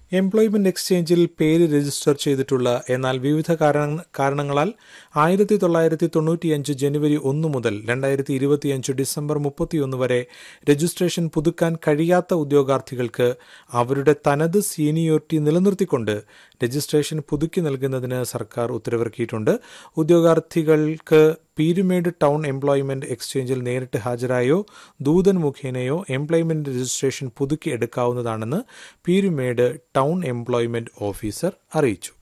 employment എക്സ്ചേഞ്ചിൽ പേര് register ചെയ്തിട്ടുള്ള എന്നാൽ വിവിധ കാരണ- കാരണങ്ങളാൽ ആയിരത്തി തൊള്ളായിരത്തി തൊണ്ണൂറ്റിയഞ്ച് ജനുവരി ഒന്ന് മുതൽ രണ്ടായിരത്തി ഇരുപത്തിയഞ്ച് ഡിസംബർ മുപ്പത്തിയൊന്ന് വരെ രജിസ്ട്രേഷൻ പുതുക്കാൻ കഴിയാത്ത ഉദ്യോഗാർത്ഥികൾക്ക് അവരുടെ തനത് സീനിയോറിറ്റി നിലനിർത്തിക്കൊണ്ട് രജിസ്ട്രേഷൻ പുതുക്കി നൽകുന്നതിന് സർക്കാർ ഉത്തരവിറക്കിയിട്ടുണ്ട് ഉദ്യോഗാർത്ഥികൾക്ക് പീരുമേട് ടൗൺ എംപ്ലോയ്മെന്റ് എക്സ്ചേഞ്ചിൽ നേരിട്ട് ഹാജരായോ ദൂതൻ മുഖേനയോ എംപ്ലോയ്മെന്റ് രജിസ്ട്രേഷൻ പുതുക്കി എടുക്കാവുന്നതാണെന്ന് പീരുമേട് ടൗൺ എംപ്ലോയ്മെന്റ് ഓഫീസർ അറിയിച്ചു